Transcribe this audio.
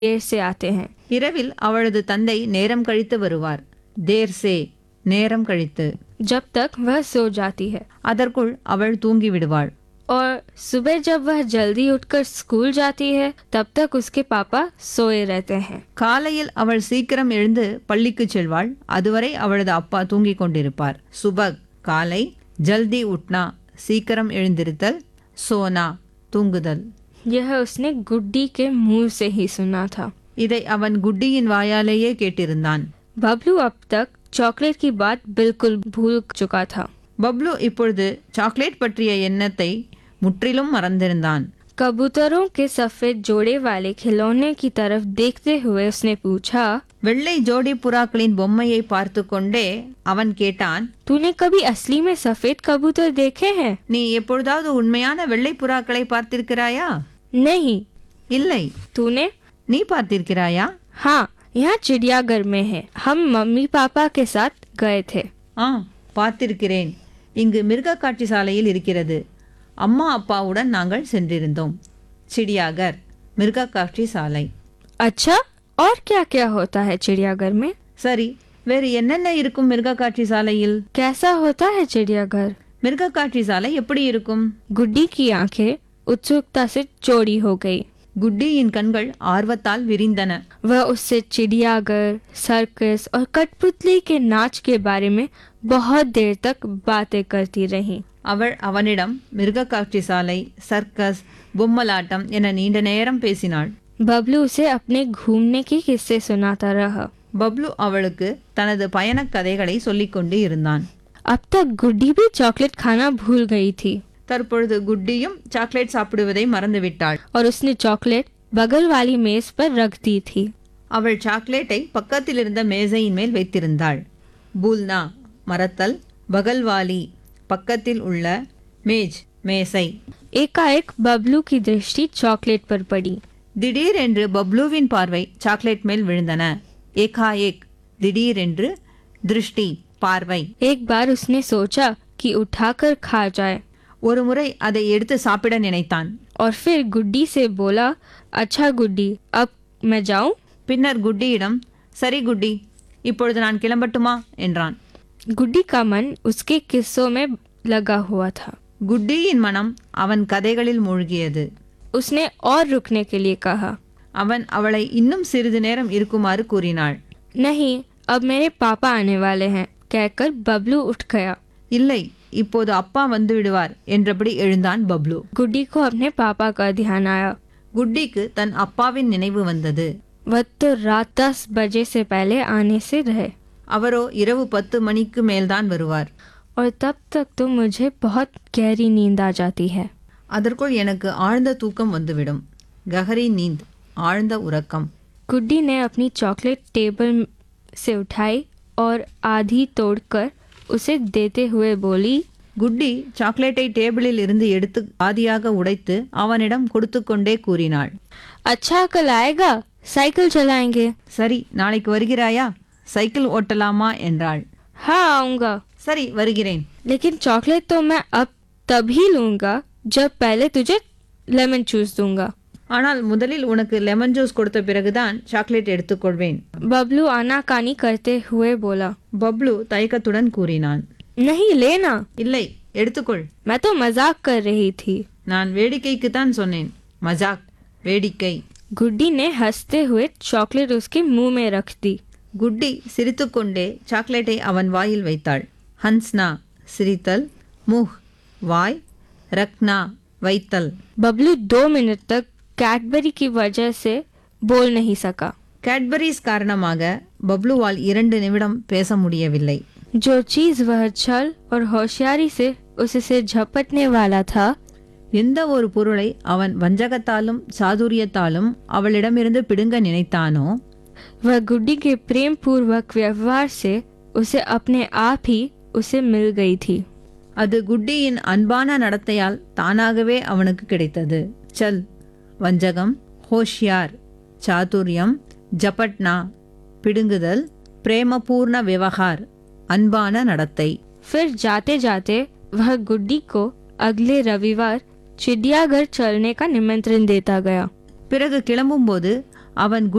देर से आते हैं இரவில் அவளது தந்தை நேரம் கழித்து வருவார் தேர் சே நேரம் கழித்து जब तक वह सो जाती है அதற்குள் அவள் தூங்கி விடுவாள் और सुबह जब वह जल्दी उठकर स्कूल जाती है तब तक उसके पापा सोए रहते हैं காலையில் அவள் சீக்கிரம் எழுந்து பள்ளிக்கு செல்வாள் அதுவரை அவளது அப்பா தூங்கிக் கொண்டிருப்பார் சுபக் காலை ஜல்தி உட்னா சீக்கிரம் எழுந்திருத்தல் சோனா தூங்குதல் यह उसने गुड्डी के मुंह से ही सुना था இதை அவன் குட்டியின் வாயாலேயே கேட்டிருந்தான் बबलू अब तक चॉकलेट की बात बिल्कुल भूल चुका था பப்ளு இப்பொழுது சாக்லேட் பற்றிய எண்ணத்தை முற்றிலும் மறந்திருந்தான் कबूतरों के सफेद जोड़े वाले खिलौने की तरफ देखते हुए उसने पूछा வெள்ளை ஜோடி புறாக்களின் பொம்மையை பார்த்து கொண்டே அவன் கேட்டான் तूने कभी असली में सफेद कबूतर देखे हैं நீ எப்பொழுதாவது உண்மையான வெள்ளை புறாக்களை பார்த்திருக்கிறாயா नहीं இல்லை तूने நீ பார்த்திருக்கிறாயா हाँ यहाँ चिड़ियाघर में है हम मम्मी पापा के साथ गए थे ஆ பார்த்திருக்கிறேன் இங்கு மிருக காட்சி சாலையில் இருக்கிறது அம்மா அப்பாவுடன் நாங்கள் சென்றிருந்தோம் சிடியாகர் மிருக காட்சி சாலை अच्छा और क्या क्या होता है चिड़ियाघर में சரி வேறு என்னென்ன இருக்கும் மிருக காட்சி சாலையில் कैसा होता है चिड़ियाघर மிருக காட்சி சாலை எப்படி இருக்கும் गुड्डी की आंखें उत्सुकता से चौड़ी हो गई குட்டியின் கண்கள் ஆர்வத்தால் விரிந்தன वह उससे चिड़ियाघर सर्कस और कठपुतली के नाच के बारे में बहुत देर तक बातें करती रही அவள் அவனிடம் மிருக காட்சி சாலை சர்க்கஸ் பொம்மலாட்டம் என நீண்ட நேரம் பேசினாள் बबलू उसे अपने घूमने के किस्से सुनाता रहा பப்ளு அவளுக்கு தனது பயணக் கதைகளை சொல்லிக்கொண்டு இருந்தான் अब तक गुड्डी भी चॉकलेट खाना भूल गई थी தற்பொழுது குட்டியும் சாக்லேட் சாப்பிடுவதை மறந்துவிட்டாள் और उसने चॉकलेट बगल वाली मेज पर रख दी थी அவள் சாக்லேட்டை பக்கத்தில் இருந்த மேசையின் மேல் வைத்திருந்தாள் பூல்னா மறத்தல் பகல்வாலி பக்கத்தில் உள்ள மேஜ் மேசை एकाएक बबलू की दृष्टि चॉकलेट पर पड़ी திடீரென்று பப்ளுவின் பார்வை சாக்லேட் மேல் விழுந்தன ஏகாஏக் திடீரென்று திருஷ்டி பார்வை एक बार उसने सोचा कि उठाकर खा जाए ஒரு முறை அதை எடுத்து சாப்பிட நினைத்தான் और फिर गुड्डी से बोला अच्छा गुड्डी अब मैं जाऊं பின்னர் குட்டியிடம் சரி குட்டி இப்பொழுது நான் கிளம்பட்டுமா என்றான் गुड्डी का मन उसके किस्सों में लगा हुआ था குட்டியின் மனம் அவன் கதைகளில் மூழ்கியது उसने और रुकने के लिए कहा அவன் அவளை இன்னும் சிறிது நேரம் இருக்குமாறு கூறினாள் नहीं अब मेरे पापा आने वाले हैं कहकर बबलू उठ गया இல்லை இப்போது அப்பா வந்து விடுவார் என்றபடி எழுந்தான் பப்ளு गुड्डी को अपने पापा का ध्यान आया குட்டிக்கு தன் அப்பாவின் நினைவு வந்தது वह तो रात दस बजे से पहले आने से रहे அவரோ இரவு பத்து மணிக்கு மேல்தான் வருவார் और तब तक तो मुझे बहुत गहरी नींद आ जाती है அதற்குள் எனக்கு ஆழ்ந்த தூக்கம் வந்துவிடும் கஹரி நீந்த் ஆழ்ந்த உறக்கம் गुड्डी ने अपनी चॉकलेट टेबल से उठाई और आधी तोड़कर उसे देते हुए बोली குட்டி சாக்லேட்டை டேபிளில் இருந்து எடுத்து பாதியாக உடைத்து அவனிடம் கொடுத்து கொண்டே கூறினாள் अच्छा कल आएगा साइकिल चलाएंगे சரி நாளைக்கு வருகிறாயா சைக்கிள் ஓட்டலாமா என்றாள் हाँ आऊंगा சரி வருகிறேன் लेकिन चॉकलेट तो मैं अब तभी लूंगा जब पहले तुझे लेमन जूस दूंगा ஆனால் முதலில் உனக்கு லெமன் ஜூஸ் கொடுத்த பிறகுதான் சாக்லேட் எடுத்துக்கொள்வேன் बबलू आनाकानी करते हुए बोला பப்ளு தயக்கத்துடன் கூறினான் नहीं लेना இல்லை எடுத்துக்கொள் मैं तो मजाक कर रही थी நான் வேடிக்கைக்கு தான் சொன்னேன் மஜாக் வேடிக்கை गुड्डी ने हंसते हुए चॉकलेट उसके मुंह में रख दी குட்டி சிரித்துக்கொண்டே சாக்லேட்டை அவன் வாயில் வைத்தாள் ஹன்ஸ்னா சிரித்தல் முஹ் வாய் ரக்னா வைத்தல் बबलू दो मिनट तक कैडबरी की वजह से बोल नहीं सका கேட்பரிஸ் காரணமாக பப்ளுவால் இரண்டு நிமிடம் பேச முடியவில்லை जो चीज वह छल और होशियारी से उससे झपटने वाला था எந்த ஒரு பொருளை அவன் வஞ்சகத்தாலும் சாதுரியத்தாலும் அவளிடமிருந்து பிடுங்க நினைத்தானோ वह गुड्डी के प्रेम पूर्वक व्यवहार से उसे अपने आप ही उसे मिल गई थी அது குட்டியின் அன்பான நடத்தையால் தானாகவே அவனுக்கு கிடைத்தது சல் வஞ்சகம் ஹோஷியார் சாதுரியம் ஜபட்னா பிடுங்குதல் பிரேமபூர்ண விவகார் அன்பான நடத்தை फिर जाते जाते वह गुड्डी को अगले रविवार चिड़ियाघर चलने का निमंत्रण देता गया பிறகு கிளம்பும்போது அவன்